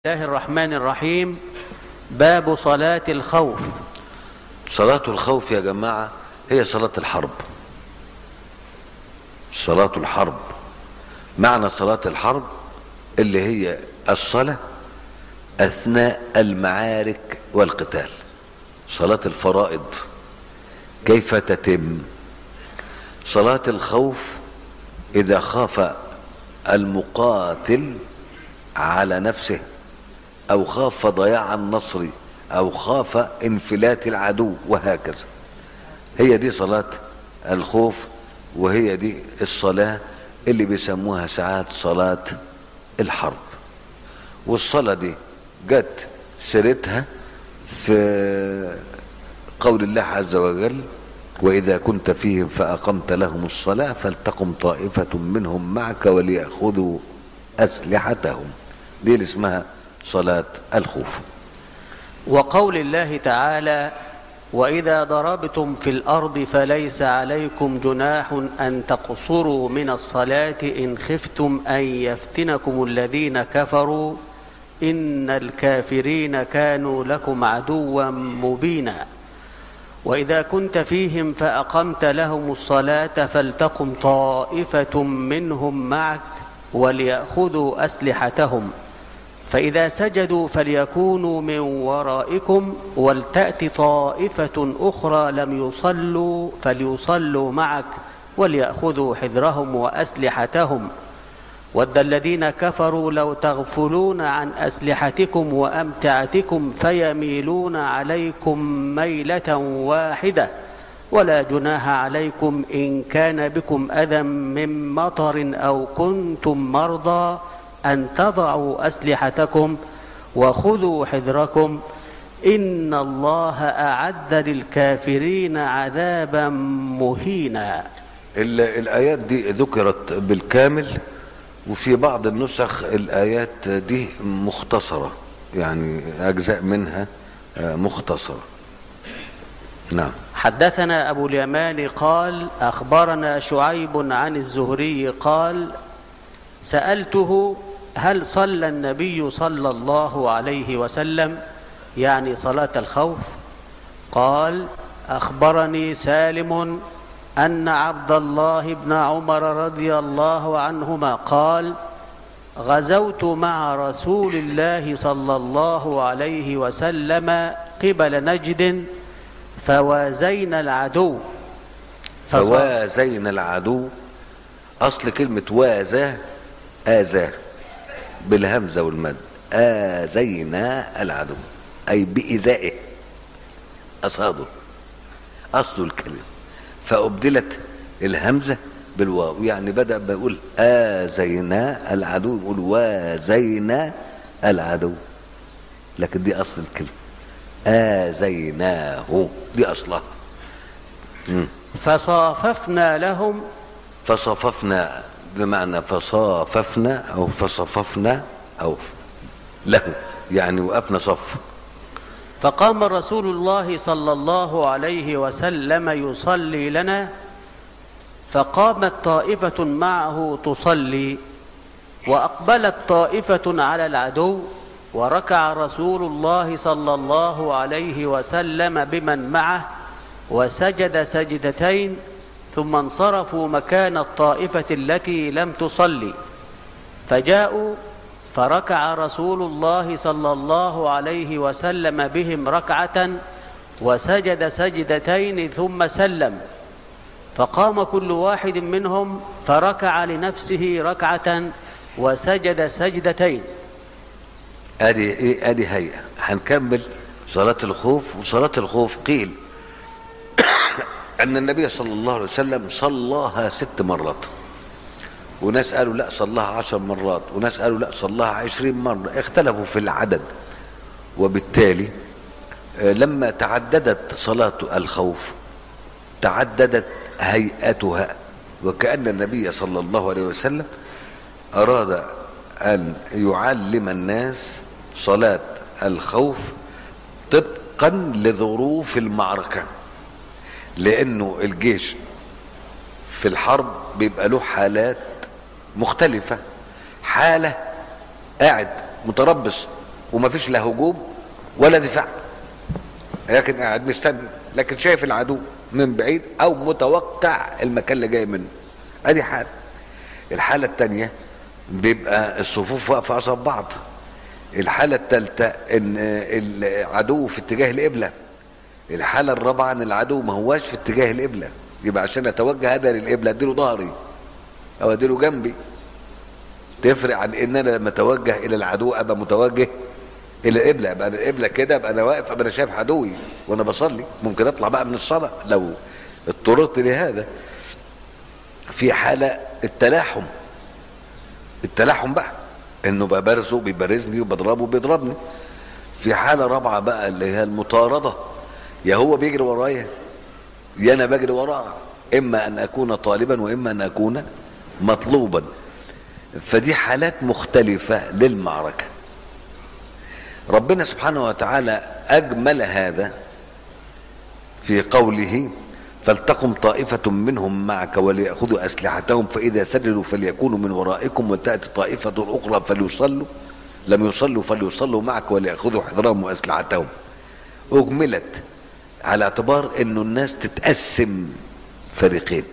الله الرحمن الرحيم باب صلاة الخوف صلاة الخوف يا جماعة هي صلاة الحرب صلاة الحرب معنى صلاة الحرب اللي هي الصلاة أثناء المعارك والقتال صلاة الفرائض كيف تتم صلاة الخوف إذا خاف المقاتل على نفسه أو خاف ضياع النصر أو خاف انفلات العدو وهكذا هي دي صلاة الخوف وهي دي الصلاة اللي بيسموها ساعات صلاة الحرب والصلاة دي جت سيرتها في قول الله عز وجل وإذا كنت فيهم فأقمت لهم الصلاة فلتقم طائفة منهم معك وليأخذوا أسلحتهم دي اللي اسمها صلاة الخوف وقول الله تعالى وإذا ضربتم في الأرض فليس عليكم جناح أن تقصروا من الصلاة إن خفتم أن يفتنكم الذين كفروا إن الكافرين كانوا لكم عدوا مبينا وإذا كنت فيهم فأقمت لهم الصلاة فلتقم طائفة منهم معك وليأخذوا أسلحتهم فإذا سجدوا فليكونوا من ورائكم ولتأت طائفة أخرى لم يصلوا فليصلوا معك وليأخذوا حذرهم وأسلحتهم ود الذين كفروا لو تغفلون عن أسلحتكم وأمتعتكم فيميلون عليكم ميلة واحدة ولا جناح عليكم إن كان بكم أذى من مطر أو كنتم مرضى أن تضعوا أسلحتكم وخذوا حذركم إن الله أعد للكافرين عذابا مهينا الآيات دي ذكرت بالكامل وفي بعض النسخ الآيات دي مختصرة يعني أجزاء منها مختصرة نعم حدثنا أبو اليمان قال أخبرنا شعيب عن الزهري قال سألته هل صلى النبي صلى الله عليه وسلم يعني صلاة الخوف قال أخبرني سالم أن عبد الله بن عمر رضي الله عنهما قال غزوت مع رسول الله صلى الله عليه وسلم قبل نجد فوازينا العدو فوازينا العدو أصل كلمة وازاه آذاه بالهمزة والمد آذينا العدو أي بإزائه أصاده أصل الكلمة فأبدلت الهمزة بالواو يعني بدأ بيقول آذينا العدو يقول وازينا العدو لكن دي أصل الكلمة آذيناه دي أصلها مم. فصاففنا لهم فصففنا بمعنى فصاففنا أو فصففنا أو له يعني وقفنا صف فقام رسول الله صلى الله عليه وسلم يصلي لنا فقامت طائفة معه تصلي وأقبلت طائفة على العدو وركع رسول الله صلى الله عليه وسلم بمن معه وسجد سجدتين ثم انصرفوا مكان الطائفة التي لم تصلي فجاءوا فركع رسول الله صلى الله عليه وسلم بهم ركعة وسجد سجدتين ثم سلم فقام كل واحد منهم فركع لنفسه ركعة وسجد سجدتين ادي ايه ادي هيئة هنكمل صلاة الخوف وصلاة الخوف قيل ان النبي صلى الله عليه وسلم صلاها ست مرات وناس قالوا لا صلاها عشر مرات وناس قالوا لا صلاها عشرين مرة اختلفوا في العدد وبالتالي لما تعددت صلاة الخوف تعددت هيئتها وكأن النبي صلى الله عليه وسلم أراد أن يعلم الناس صلاة الخوف طبقا لظروف المعركة لأنه الجيش في الحرب بيبقى له حالات مختلفة حالة قاعد متربص ومفيش لا هجوم ولا دفاع لكن قاعد مستني لكن شايف العدو من بعيد او متوقع المكان اللي جاي منه ادي حاله الحاله الثانيه بيبقى الصفوف واقفه قصاد بعض الحاله الثالثه ان العدو في اتجاه القبله الحاله الرابعه ان العدو ما هواش في اتجاه القبله يبقى عشان اتوجه هذا للقبله اديله ظهري او اديله جنبي تفرق عن ان انا لما اتوجه الى العدو ابقى متوجه الى القبله ابقى انا القبله كده ابقى انا واقف ابقى انا شايف عدوي وانا بصلي ممكن اطلع بقى من الصلاه لو اضطررت لهذا في حاله التلاحم التلاحم بقى انه ببرزه بيبرزني وبضربه بيضربني في حاله رابعه بقى اللي هي المطارده يا هو بيجري ورايا يا انا بجري وراه اما ان اكون طالبا واما ان اكون مطلوبا فدي حالات مختلفه للمعركه ربنا سبحانه وتعالى اجمل هذا في قوله فلتقم طائفة منهم معك وليأخذوا أسلحتهم فإذا سجدوا فليكونوا من ورائكم ولتأتي طائفة أخرى فليصلوا لم يصلوا فليصلوا معك وليأخذوا حذرهم وأسلحتهم أجملت على اعتبار أنه الناس تتقسم فريقين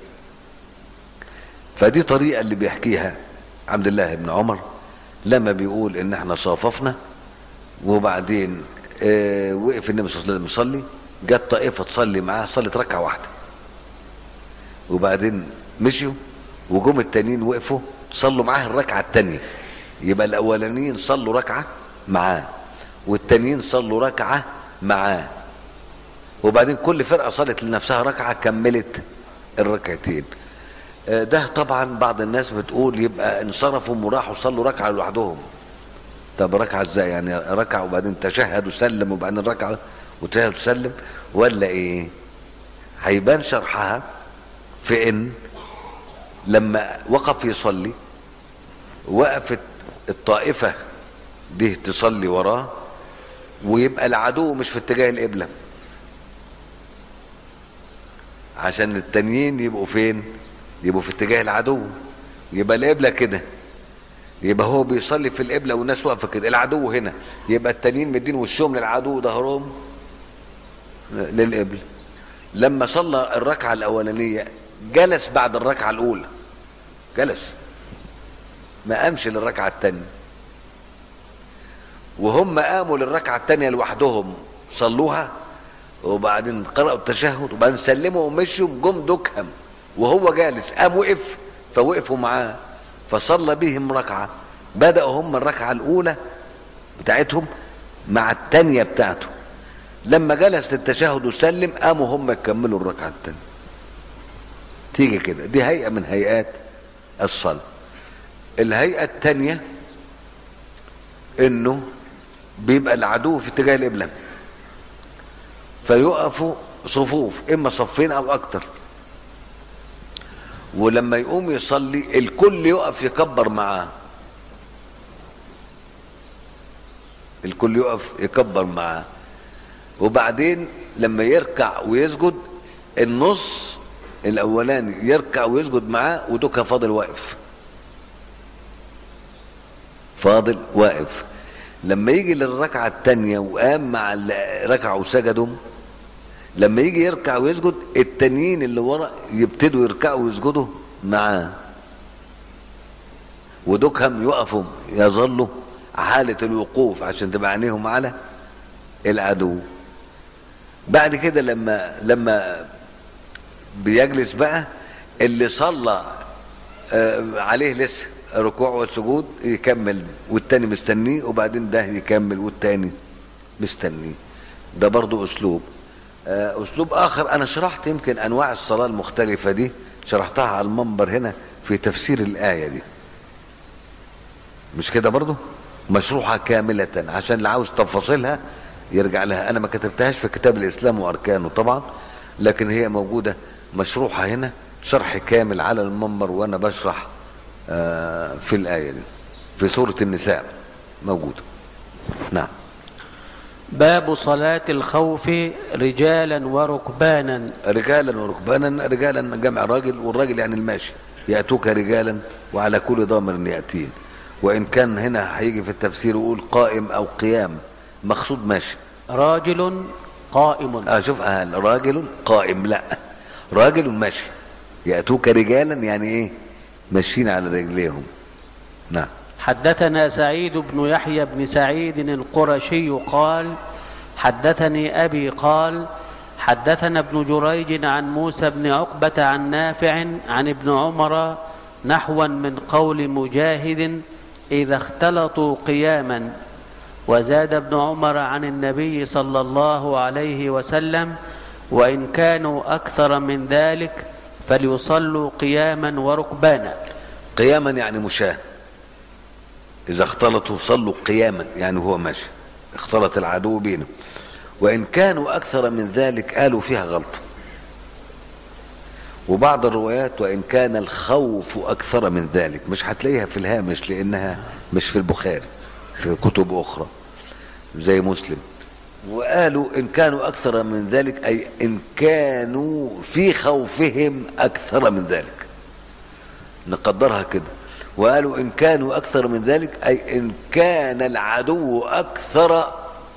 فدي طريقة اللي بيحكيها عبد الله بن عمر لما بيقول ان احنا صاففنا وبعدين اه وقف النبي صلى الله عليه وسلم يصلي جت طائفه تصلي معاه صلت ركعه واحده وبعدين مشيوا وجم التانيين وقفوا صلوا معاه الركعه الثانيه يبقى الاولانيين صلوا ركعه معاه والتانيين صلوا ركعه معاه وبعدين كل فرقه صلت لنفسها ركعه كملت الركعتين اه ده طبعا بعض الناس بتقول يبقى انصرفوا وراحوا صلوا ركعه لوحدهم طب ركعه ازاي يعني ركعه وبعدين تشهد وسلم وبعدين ركعه وتشهد وسلم ولا ايه هيبان شرحها في ان لما وقف يصلي وقفت الطائفه دي تصلي وراه ويبقى العدو مش في اتجاه القبله عشان التانيين يبقوا فين يبقوا في اتجاه العدو يبقى القبله كده يبقى هو بيصلي في القبله والناس واقفه كده العدو هنا يبقى التانيين مدين وشهم للعدو ظهرهم للقبله لما صلى الركعه الاولانيه جلس بعد الركعه الاولى جلس ما قامش للركعه الثانيه وهم قاموا للركعه الثانيه لوحدهم صلوها وبعدين قرأوا التشهد وبعدين سلموا ومشوا جم دكهم وهو جالس قام وقف فوقفوا معاه فصلى بهم ركعة بدأوا هم الركعة الأولى بتاعتهم مع الثانية بتاعته لما جلس للتشهد وسلم قاموا هم يكملوا الركعة الثانية تيجي كده دي هيئة من هيئات الصلاة الهيئة الثانية انه بيبقى العدو في اتجاه القبلة فيقفوا صفوف اما صفين او اكتر ولما يقوم يصلي الكل يقف يكبر معاه الكل يقف يكبر معاه وبعدين لما يركع ويسجد النص الاولاني يركع ويسجد معاه ودوكا فاضل واقف فاضل واقف لما يجي للركعة التانية وقام مع اللي ركعوا وسجدوا لما يجي يركع ويسجد التانيين اللي ورا يبتدوا يركعوا ويسجدوا معاه ودوكهم يقفوا يظلوا حالة الوقوف عشان تبقى عينيهم على العدو بعد كده لما لما بيجلس بقى اللي صلى عليه لسه ركوع والسجود يكمل والتاني مستنيه وبعدين ده يكمل والتاني مستنيه ده برضو اسلوب اسلوب اخر انا شرحت يمكن انواع الصلاه المختلفه دي شرحتها على المنبر هنا في تفسير الايه دي مش كده برضو مشروحه كامله عشان اللي عاوز تفاصيلها يرجع لها انا ما كتبتهاش في كتاب الاسلام واركانه طبعا لكن هي موجوده مشروحه هنا شرح كامل على المنبر وانا بشرح في الايه دي في سوره النساء موجوده نعم باب صلاة الخوف رجالا وركبانا رجالا وركبانا رجالا جمع راجل والراجل يعني الماشي يأتوك رجالا وعلى كل ضامر يأتين وإن كان هنا هيجي في التفسير يقول قائم أو قيام مقصود ماشي راجل قائم اه شوف آه راجل قائم لا راجل ماشي يأتوك رجالا يعني ايه ماشيين على رجليهم نعم حدثنا سعيد بن يحيى بن سعيد القرشي قال حدثني أبي قال حدثنا ابن جريج عن موسى بن عقبة عن نافع عن ابن عمر نحوا من قول مجاهد إذا اختلطوا قياما وزاد ابن عمر عن النبي صلى الله عليه وسلم وإن كانوا أكثر من ذلك فليصلوا قياما وركبانا قياما يعني مشاة إذا اختلطوا صلوا قياما يعني هو ماشي اختلط العدو بينهم وإن كانوا أكثر من ذلك قالوا فيها غلط وبعض الروايات وإن كان الخوف أكثر من ذلك مش هتلاقيها في الهامش لأنها مش في البخاري في كتب أخرى زي مسلم وقالوا إن كانوا أكثر من ذلك أي إن كانوا في خوفهم أكثر من ذلك نقدرها كده وقالوا إن كانوا أكثر من ذلك أي إن كان العدو أكثر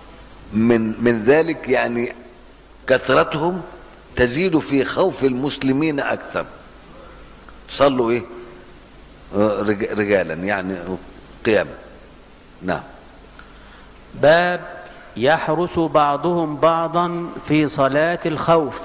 من من ذلك يعني كثرتهم تزيد في خوف المسلمين أكثر صلوا إيه آه، رج- رجالا يعني قياما نعم باب يحرس بعضهم بعضا في صلاة الخوف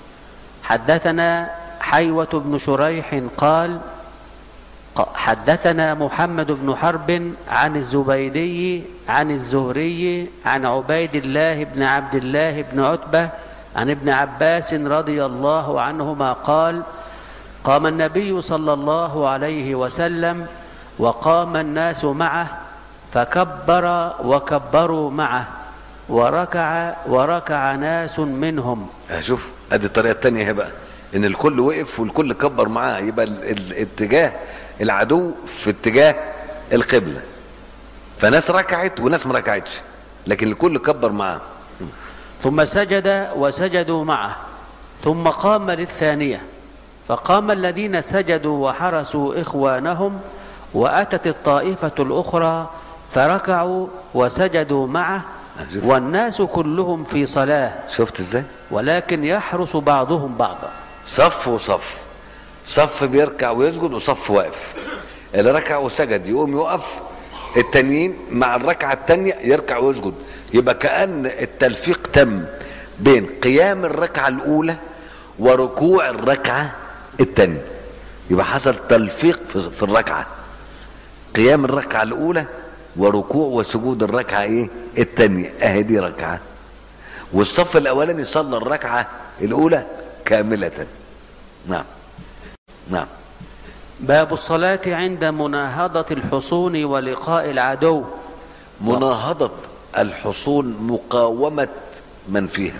حدثنا حيوة بن شريح قال ق- حدثنا محمد بن حرب عن الزبيدي عن الزهري عن عبيد الله بن عبد الله بن عتبة عن ابن عباس رضي الله عنهما قال قام النبي صلى الله عليه وسلم وقام الناس معه فكبر وكبروا معه وركع وركع ناس منهم شوف ادي الطريقه الثانيه اهي بقى ان الكل وقف والكل كبر معاه يبقى ال- ال- الاتجاه العدو في اتجاه القبله فناس ركعت وناس ما ركعتش لكن الكل كبر معاه ثم سجد وسجدوا معه ثم قام للثانية فقام الذين سجدوا وحرسوا إخوانهم وأتت الطائفة الأخرى فركعوا وسجدوا معه شوف. والناس كلهم في صلاة شفت ازاي ولكن يحرس بعضهم بعضا صف وصف صف بيركع ويسجد وصف واقف اللي ركع وسجد يقوم يقف التانيين مع الركعة التانية يركع ويسجد يبقى كأن التلفيق تم بين قيام الركعة الأولى وركوع الركعة التانية يبقى حصل تلفيق في في الركعة قيام الركعة الأولى وركوع وسجود الركعة إيه التانية أهي دي ركعة والصف الأولاني صلى الركعة الأولى كاملة نعم نعم باب الصلاة عند مناهضة الحصون ولقاء العدو مناهضة الحصون مقاومة من فيها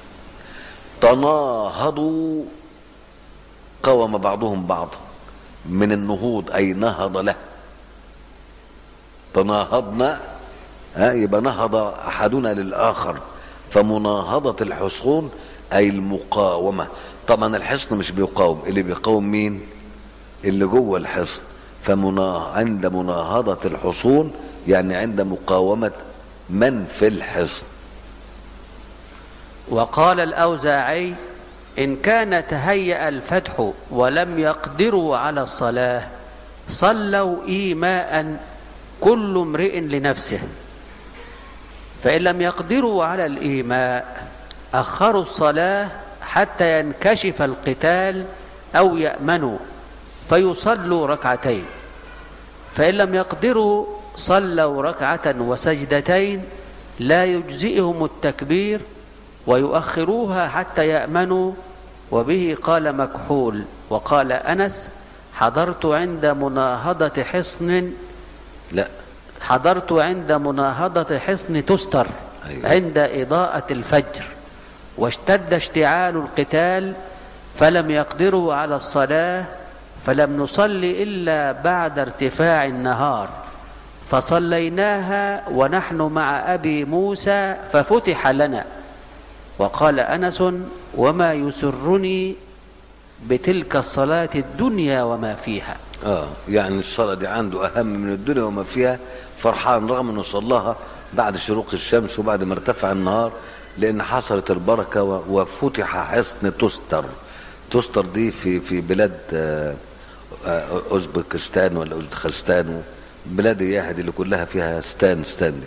تناهضوا قاوم بعضهم بعضا من النهوض أي نهض له تناهضنا ها يبقى نهض أحدنا للآخر فمناهضة الحصون أي المقاومة طبعا الحصن مش بيقاوم اللي بيقاوم مين اللي جوه الحصن فمنا عند مناهضة الحصون يعني عند مقاومة من في الحصن وقال الأوزاعي إن كان تهيأ الفتح ولم يقدروا على الصلاة صلوا إيماء كل امرئ لنفسه فإن لم يقدروا على الإيماء أخروا الصلاة حتى ينكشف القتال أو يأمنوا فيصلوا ركعتين فإن لم يقدروا صلوا ركعة وسجدتين لا يجزئهم التكبير ويؤخروها حتى يأمنوا وبه قال مكحول وقال أنس حضرت عند مناهضة حصن لا حضرت عند مناهضة حصن تستر أيوة. عند إضاءة الفجر واشتد اشتعال القتال فلم يقدروا على الصلاة فلم نصل إلا بعد ارتفاع النهار فصليناها ونحن مع أبي موسى ففتح لنا وقال أنس وما يسرني بتلك الصلاة الدنيا وما فيها اه يعني الصلاة دي عنده أهم من الدنيا وما فيها فرحان رغم إنه صلاها بعد شروق الشمس وبعد ما ارتفع النهار لأن حصلت البركة و- وفتح حصن تستر تستر دي في في بلاد آه، آه، أوزبكستان ولا أوزبكستان بلاد اليهد اللي كلها فيها ستان ستان دي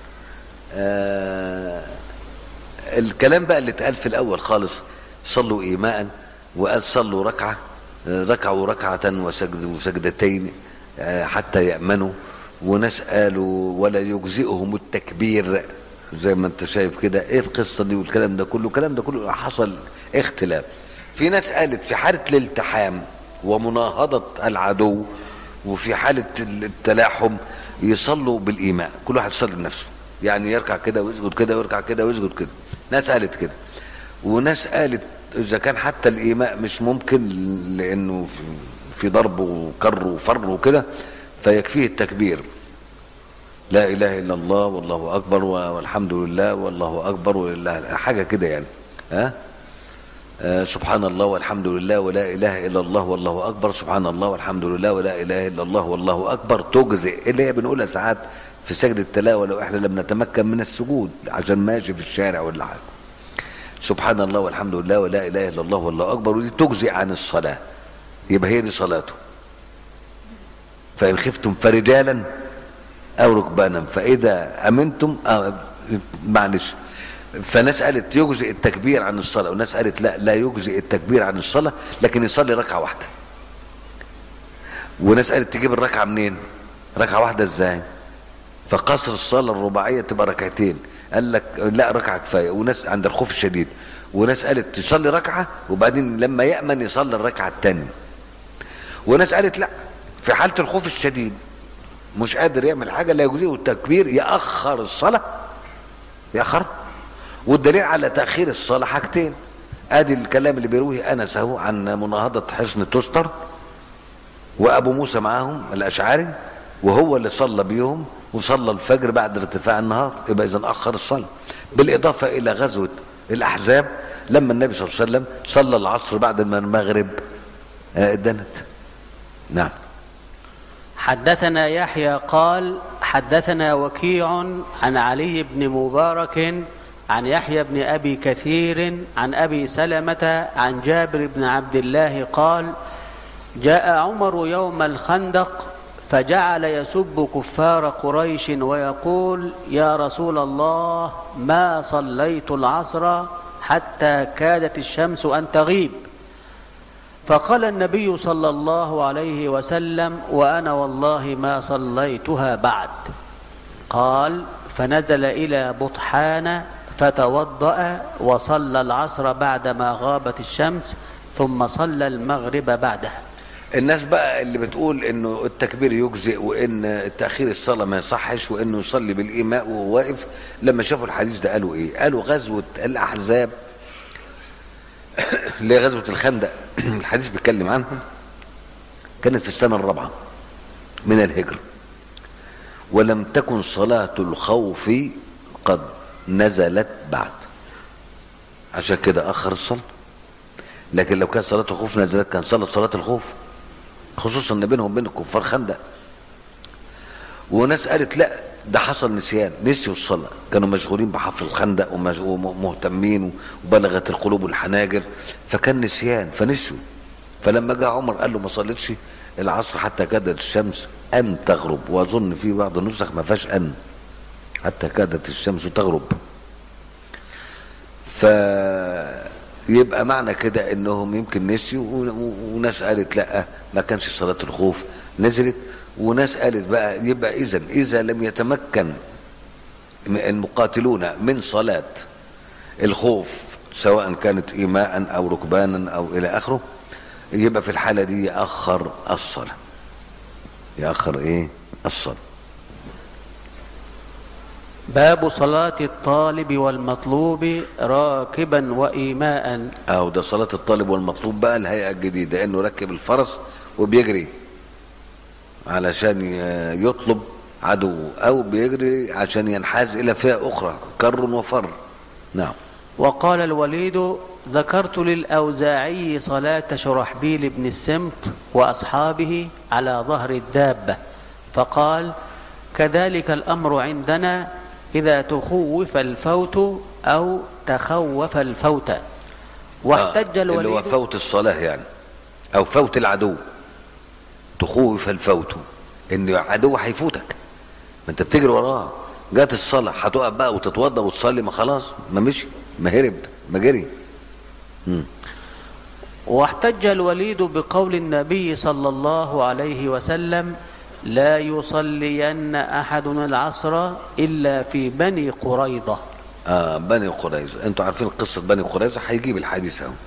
آه، الكلام بقى اللي اتقال في الاول خالص صلوا ايماء وقال صلوا ركعه آه، ركعوا ركعه وسجد وسجدتين آه، حتى يامنوا وناس قالوا ولا يجزئهم التكبير زي ما انت شايف كده ايه القصه دي والكلام ده كله الكلام ده كله حصل اختلاف في ناس قالت في حاله الالتحام ومناهضه العدو وفي حاله التلاحم يصلوا بالايماء كل واحد يصلي لنفسه يعني يركع كده ويسجد كده ويركع كده ويسجد كده ناس قالت كده وناس قالت اذا كان حتى الايماء مش ممكن لانه في- في ضرب وكر وفر وكده فيكفيه التكبير لا اله الا الله والله اكبر والحمد لله والله اكبر ولله حاجه كده يعني ها آه سبحان الله والحمد لله ولا اله الا الله والله اكبر سبحان الله والحمد لله ولا اله الا الله والله اكبر تجزئ اللي هي بنقولها ساعات في سجد التلاوه لو احنا لم نتمكن من السجود عشان ماشي في الشارع ولا حاجه سبحان الله والحمد لله ولا اله الا الله والله اكبر ودي تجزئ عن الصلاه يبقى هي دي صلاته فان خفتم فرجالا او ركبانا فاذا امنتم آه معلش فناس قالت يجزئ التكبير عن الصلاه وناس قالت لا لا يجزئ التكبير عن الصلاه لكن يصلي ركعه واحده وناس قالت تجيب الركعه منين ركعه واحده ازاي فقصر الصلاه الرباعيه تبقى ركعتين قال لك لا ركعه كفايه وناس عند الخوف الشديد وناس قالت تصلي ركعه وبعدين لما يامن يصلي الركعه الثانيه وناس قالت لا في حاله الخوف الشديد مش قادر يعمل حاجه لا يجزئه التكبير ياخر الصلاه ياخر والدليل على تاخير الصلاه حاجتين ادي الكلام اللي بيرويه انس اهو عن مناهضه حصن تستر وابو موسى معاهم الاشعري وهو اللي صلى بيهم وصلى الفجر بعد ارتفاع النهار يبقى اذا اخر الصلاه بالاضافه الى غزوه الاحزاب لما النبي صلى الله عليه وسلم صلى العصر بعد ما المغرب آه، ادنت نعم حدثنا يحيى قال حدثنا وكيع عن علي بن مبارك عن يحيى بن ابي كثير عن ابي سلمه عن جابر بن عبد الله قال جاء عمر يوم الخندق فجعل يسب كفار قريش ويقول يا رسول الله ما صليت العصر حتى كادت الشمس ان تغيب فقال النبي صلى الله عليه وسلم وانا والله ما صليتها بعد قال فنزل الى بطحان فتوضا وصلى العصر بعدما غابت الشمس ثم صلى المغرب بعدها الناس بقى اللي بتقول انه التكبير يجزئ وان تاخير الصلاه ما يصحش وانه يصلي بالايماء وهو واقف لما شافوا الحديث ده قالوا ايه؟ قالوا غزوه الاحزاب اللي هي غزوه الخندق الحديث بيتكلم عنها كانت في السنه الرابعه من الهجره ولم تكن صلاه الخوف قد نزلت بعد عشان كده اخر الصلاه لكن لو كانت صلاه الخوف نزلت كان صلى صلاه الخوف خصوصا ان بينهم وبين الكفار خندق وناس قالت لا ده حصل نسيان نسيوا الصلاة كانوا مشغولين بحفر الخندق ومج- ومهتمين وبلغت القلوب الحناجر فكان نسيان فنسيوا فلما جاء عمر قال له ما صليتش العصر حتى كادت الشمس ان تغرب واظن في بعض النسخ ما فيهاش ان حتى كادت الشمس تغرب فيبقى معنى كده انهم يمكن نسيوا و- و- وناس قالت لا ما كانش صلاة الخوف نزلت وناس قالت بقى يبقى اذا اذا لم يتمكن م- المقاتلون من صلاة الخوف سواء كانت ايماء او ركبانا او الى اخره يبقى في الحالة دي يأخر الصلاة يأخر ايه الصلاة باب صلاة الطالب والمطلوب راكبا وإيماء اهو ده صلاة الطالب والمطلوب بقى الهيئة الجديدة انه ركب الفرس وبيجري علشان ي- يطلب عدو او بيجري عشان ينحاز الى فئة اخرى كر وفر نعم وقال الوليد ذكرت للأوزاعي صلاة شرحبيل بن السمت وأصحابه على ظهر الدابة فقال كذلك الأمر عندنا إذا تخوف الفوت أو تخوف الفوت واحتج آه، اللي هو الوليد فوت الصلاة يعني أو فوت العدو تخوف الفوت إن العدو هيفوتك ما أنت بتجري وراه جات الصلاة هتقف بقى وتتوضى وتصلي ما خلاص ما مشي ما هرب ما جري مم. واحتج الوليد بقول النبي صلى الله عليه وسلم لا يصلين أحد العصر إلا في بني قريظة آه بني قريظة انتوا عارفين قصة بني قريظة هيجيب الحديث اهو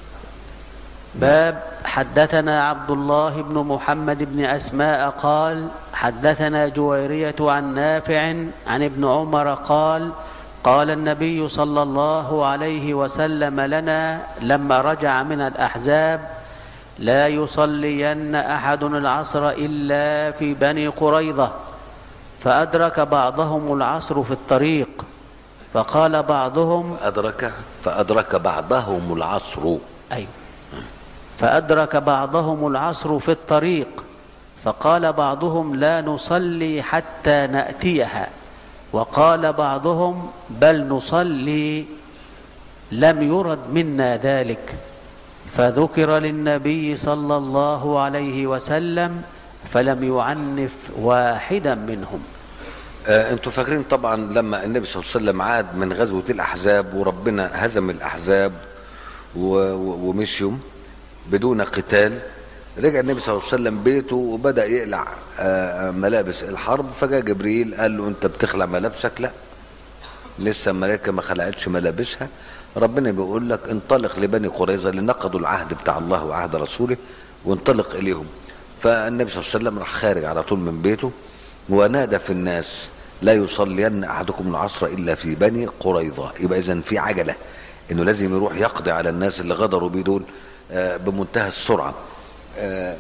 باب حدثنا عبد الله بن محمد بن أسماء قال حدثنا جويرية عن نافع عن ابن عمر قال قال النبي صلى الله عليه وسلم لنا لما رجع من الأحزاب لا يصلين أحد العصر إلا في بني قريظة فأدرك بعضهم العصر في الطريق فقال بعضهم أدرك فأدرك بعضهم العصر أيوة فأدرك بعضهم العصر في الطريق فقال بعضهم لا نصلي حتى نأتيها وقال بعضهم بل نصلي لم يرد منا ذلك فذكر للنبي صلى الله عليه وسلم فلم يعنف واحدا منهم آه انتوا فاكرين طبعا لما النبي صلى الله عليه وسلم عاد من غزوة الأحزاب وربنا هزم الأحزاب و- و- ومشيوا بدون قتال رجع النبي صلى الله عليه وسلم بيته وبدأ يقلع آه، ملابس الحرب فجاء جبريل قال له انت بتخلع ملابسك لا لسه الملائكة ما خلعتش ملابسها ربنا بيقول لك انطلق لبني قريظة لنقضوا العهد بتاع الله وعهد رسوله وانطلق إليهم فالنبي صلى الله عليه وسلم راح خارج على طول من بيته ونادى في الناس لا يصلين أحدكم العصر إلا في بني قريظة يبقى إذا في عجلة إنه لازم يروح يقضي على الناس اللي غدروا بيه دول آه، بمنتهى السرعة آه،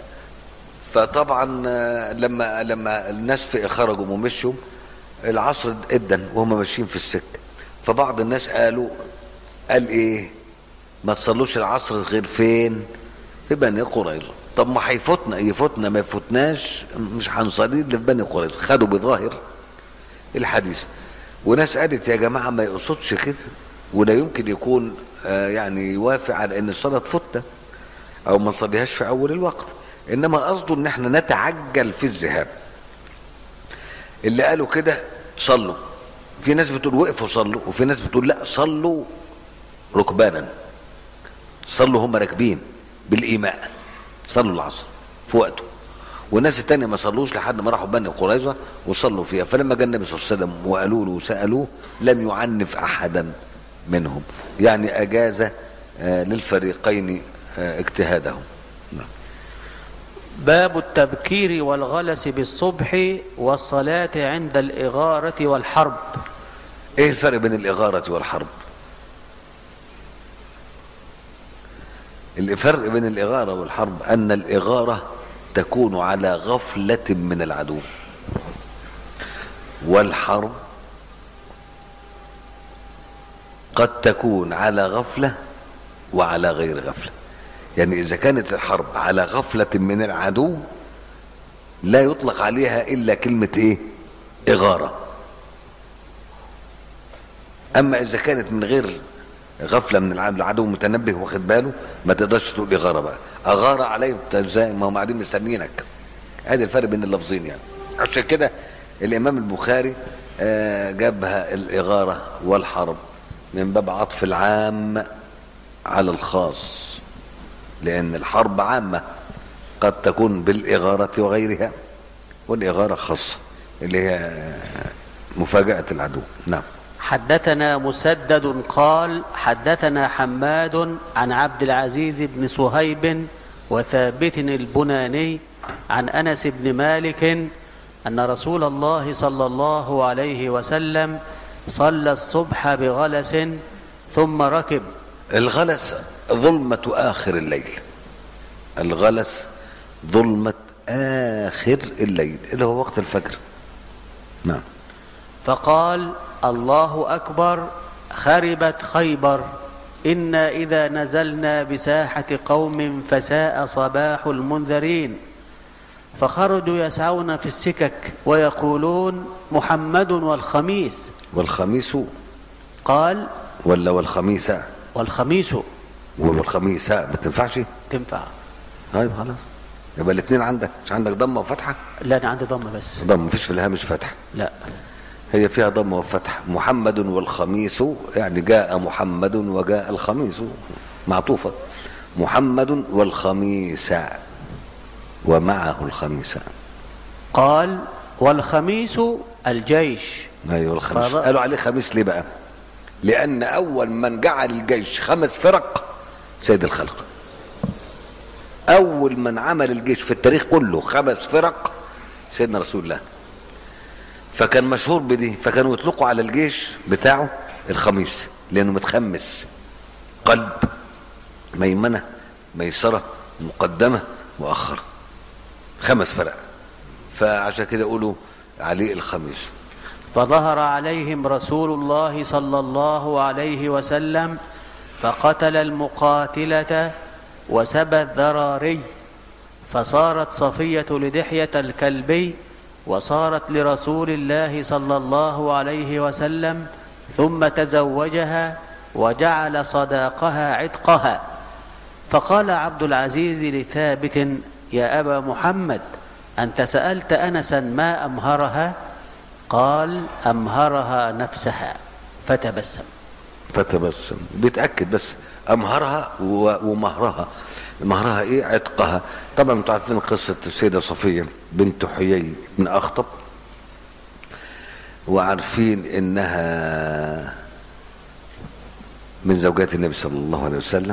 فطبعا آه، لما لما الناس في خرجوا ومشوا العصر ادن وهم ماشيين في السكه فبعض الناس قالوا قال ايه ما تصلوش العصر غير فين في بني قريظه طب ما هيفوتنا يفوتنا ما يفوتناش مش هنصلي الا في بني قريظه خدوا بظاهر الحديث وناس قالت يا جماعه ما يقصدش كده ولا يمكن يكون آه، يعني يوافق على ان الصلاه تفوتنا او ما نصليهاش في اول الوقت انما قصده ان احنا نتعجل في الذهاب اللي قالوا كده صلوا في ناس بتقول وقفوا صلوا وفي ناس بتقول لا صلوا ركبانا صلوا هم راكبين بالايماء صلوا العصر في وقته والناس التانية ما صلوش لحد ما راحوا بني قريظة وصلوا فيها فلما جاء النبي صلى الله عليه وسلم وقالوا له وسألوه لم يعنف أحدا منهم يعني أجاز آه، للفريقين آه، اجتهادهم نعم. باب التبكير والغلس بالصبح والصلاة عند الإغارة والحرب ايه الفرق بين الإغارة والحرب الفرق بين الإغارة والحرب أن الإغارة تكون على غفلة من العدو والحرب قد تكون على غفلة وعلى غير غفلة يعني إذا كانت الحرب على غفلة من العدو لا يطلق عليها إلا كلمة إيه إغارة اما اذا كانت من غير غفله من العدو العدو متنبه واخد باله ما تقدرش تقول اغاره بقى اغاره عليهم طب ازاي ما هم قاعدين مستنيينك ادي الفرق بين اللفظين يعني عشان كده الامام البخاري آه، جابها الاغاره والحرب من باب عطف العام على الخاص لان الحرب عامه قد تكون بالاغاره وغيرها والاغاره خاصه اللي هي مفاجاه العدو نعم حدثنا مسدد قال حدثنا حماد عن عبد العزيز بن صهيب وثابت البناني عن انس بن مالك ان رسول الله صلى الله عليه وسلم صلى الصبح بغلس ثم ركب الغلس ظلمة آخر الليل الغلس ظلمة آخر الليل اللي هو وقت الفجر نعم فقال الله اكبر خربت خيبر إنا إذا نزلنا بساحة قوم فساء صباح المنذرين فخرجوا يسعون في السكك ويقولون محمد والخميس والخميس قال ولا والخميس والخميس والخميس ما تنفعش تنفع طيب خلاص يبقى الاثنين عندك مش عندك ضمه وفتحه لا أنا عندي ضمة بس ضمه مفيش في الهامش فتحه لا هي فيها ضمه وفتح محمد والخميس يعني جاء محمد وجاء الخميس معطوفه محمد والخميس ومعه الخميس قال والخميس الجيش ايوه الخميس فض- قالوا عليه خميس ليه بقى لان اول من جعل الجيش خمس فرق سيد الخلق اول من عمل الجيش في التاريخ كله خمس فرق سيدنا رسول الله فكان مشهور بدي فكانوا يطلقوا على الجيش بتاعه الخميس لانه متخمس قلب ميمنه ميسره مقدمه مؤخره خمس فرق فعشان كده يقولوا عليه الخميس فظهر عليهم رسول الله صلى الله عليه وسلم فقتل المقاتلة وسبى الذراري فصارت صفية لدحية الكلبي وصارت لرسول الله صلى الله عليه وسلم ثم تزوجها وجعل صداقها عتقها فقال عبد العزيز لثابت يا أبا محمد أنت سألت أنسا ما أمهرها قال أمهرها نفسها فتبسم فتبسم بيتاكد بس امهرها و- ومهرها مهرها ايه عتقها طبعا انتوا عارفين قصه السيده صفيه بنت حيي بن اخطب وعارفين انها من زوجات النبي صلى الله عليه وسلم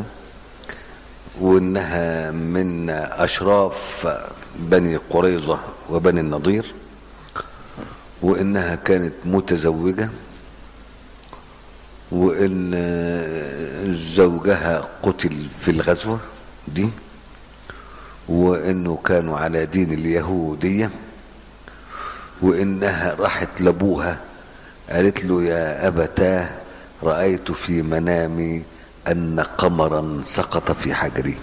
وانها من اشراف بني قريظه وبني النضير وانها كانت متزوجه وان زوجها قتل في الغزوه دي وانه كانوا على دين اليهوديه وانها راحت لابوها قالت له يا ابتاه رايت في منامي ان قمرا سقط في حجري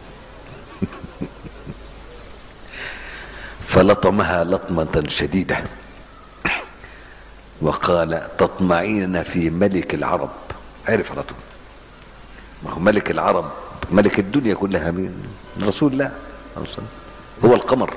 فلطمها لطمه شديده وقال تطمعين في ملك العرب عرف على طول ما هو ملك العرب ملك الدنيا كلها مين رسول الله رسول الله. هو القمر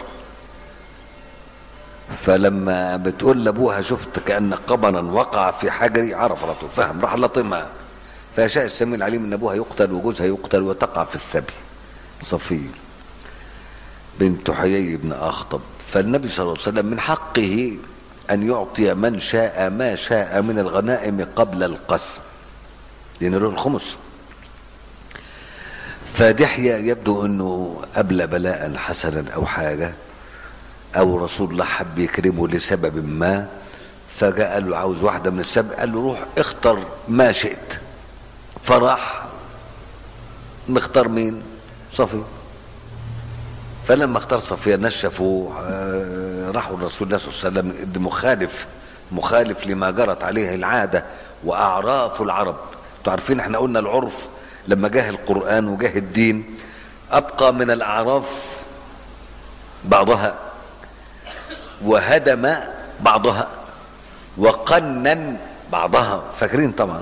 فلما بتقول لابوها شفت كان قمرا وقع في حجري عرف على طول فهم راح لطمها فيشاء السميع العليم ان ابوها يقتل وجوزها يقتل وتقع في السبي صفيه بنت حيي بن اخطب فالنبي صلى الله عليه وسلم من حقه ان يعطي من شاء ما شاء من الغنائم قبل القسم لان له الخمس فدحية يبدو انه قبل بلاء حسنا او حاجه او رسول الله حب يكرمه لسبب ما فجاء قال له عاوز واحده من السبع قال له روح اختر ما شئت فراح مختار مين صفي فلما اختار صفيه نشفوا آه، راحوا لرسول الله صلى الله عليه وسلم ده مخالف مخالف لما جرت عليه العاده واعراف العرب انتوا عارفين احنا قلنا العرف لما جاه القران وجاه الدين ابقى من الاعراف بعضها وهدم بعضها وقنن بعضها فاكرين طبعا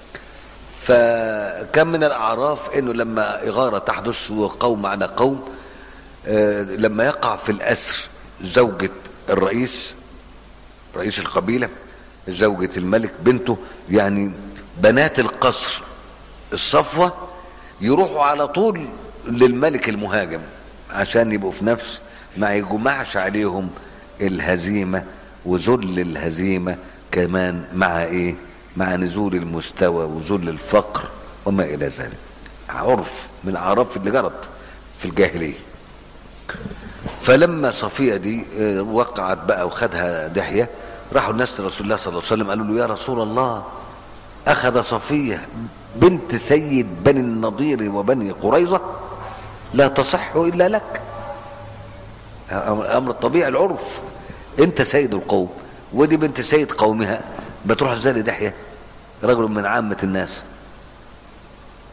فكم من الاعراف انه لما اغاره تحدث وقوم على قوم آه، لما يقع في الاسر زوجة الرئيس رئيس القبيلة زوجة الملك بنته يعني بنات القصر الصفوة يروحوا على طول للملك المهاجم عشان يبقوا في نفس ما يجمعش عليهم الهزيمة وذل الهزيمة كمان مع ايه مع نزول المستوى وذل الفقر وما الى ذلك عرف من الاعراف اللي جرت في الجاهليه فلما صفية دي آه، وقعت بقى وخدها دحية راحوا الناس لرسول الله صلى الله عليه وسلم قالوا له يا رسول الله أخذ صفية بنت سيد بني النضير وبني قريظة لا تصح إلا لك أمر الطبيعي العرف أنت سيد القوم ودي بنت سيد قومها بتروح ازاي لدحية رجل من عامة الناس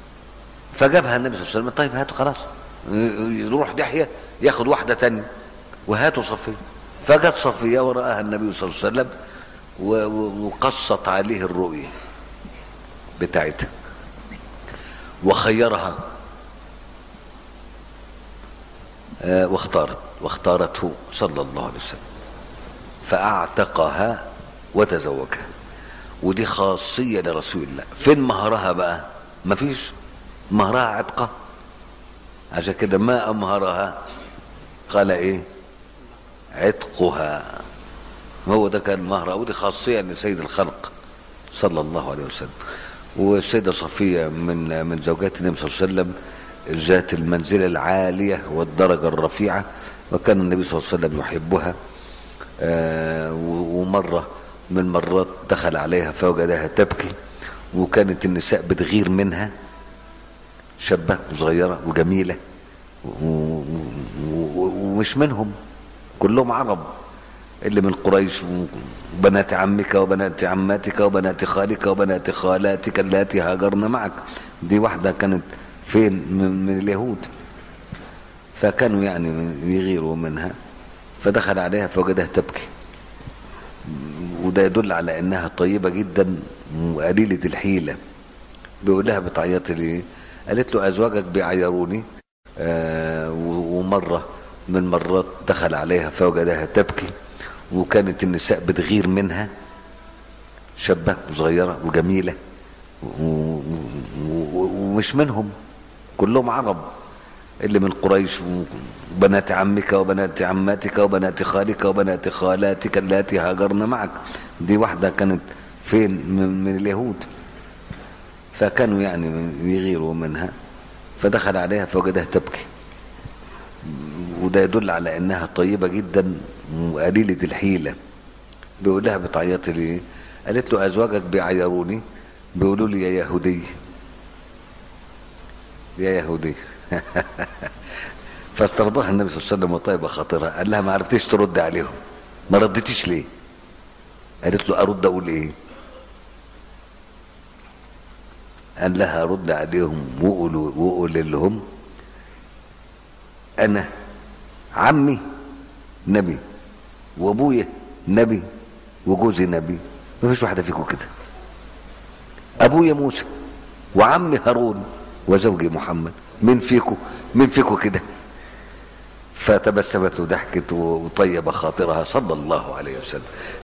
فجابها النبي صلى الله عليه وسلم طيب هاتوا خلاص يروح دحية ياخد واحدة تانية وهاتوا صفية فجت صفية ورآها النبي صلى الله عليه وسلم و- و- وقصت عليه الرؤية بتاعتها وخيرها آه، واختارت واختارته صلى الله عليه وسلم فأعتقها وتزوجها ودي خاصية لرسول الله فين مهرها بقى مفيش مهرها عتقة عشان كده ما أمهرها قال إيه عتقها هو ده كان مهرها ودي خاصية لسيد الخلق صلى الله عليه وسلم والسيدة صفية من من زوجات النبي صلى الله عليه وسلم ذات المنزلة العالية والدرجة الرفيعة وكان النبي صلى الله عليه وسلم يحبها آه، و- ومرة من مرات دخل عليها فوجدها تبكي وكانت النساء بتغير منها شابة وصغيرة وجميلة و- و- و- ومش منهم كلهم عرب اللي من قريش وبنات عمك وبنات عماتك وبنات خالك وبنات خالاتك اللاتي هاجرن معك دي واحدة كانت فين من, من اليهود فكانوا يعني من- يغيروا منها فدخل عليها فوجدها تبكي وده يدل على انها طيبة جدا وقليلة الحيلة بيقول لها بتعيطي ليه قالت له ازواجك بيعيروني آه و- ومرة من مرات دخل عليها فوجدها تبكي وكانت النساء بتغير منها شابة وصغيرة وجميلة و- و- و- ومش منهم كلهم عرب اللي من قريش وبنات عمك وبنات عماتك وبنات خالك وبنات خالاتك اللاتي هاجرن معك دي واحدة كانت فين من, من اليهود فكانوا يعني من- يغيروا منها فدخل عليها فوجدها تبكي وده يدل على انها طيبة جدا وقليلة الحيلة بيقول لها بتعيطي ليه قالت له ازواجك بيعيروني بيقولوا لي يا يهودي يا يهودي فاسترضاها النبي صلى الله عليه وسلم وطيب خاطرها قال لها ما عرفتيش ترد عليهم ما ردتيش ليه قالت له ارد اقول ايه قال لها رد عليهم وقول وقول لهم انا عمي نبي وابويا نبي وجوزي نبي ما فيش واحده فيكم كده ابويا موسى وعمي هارون وزوجي محمد مين فيكم مين فيكم كده فتبسمت وضحكت وطيب خاطرها صلى الله عليه وسلم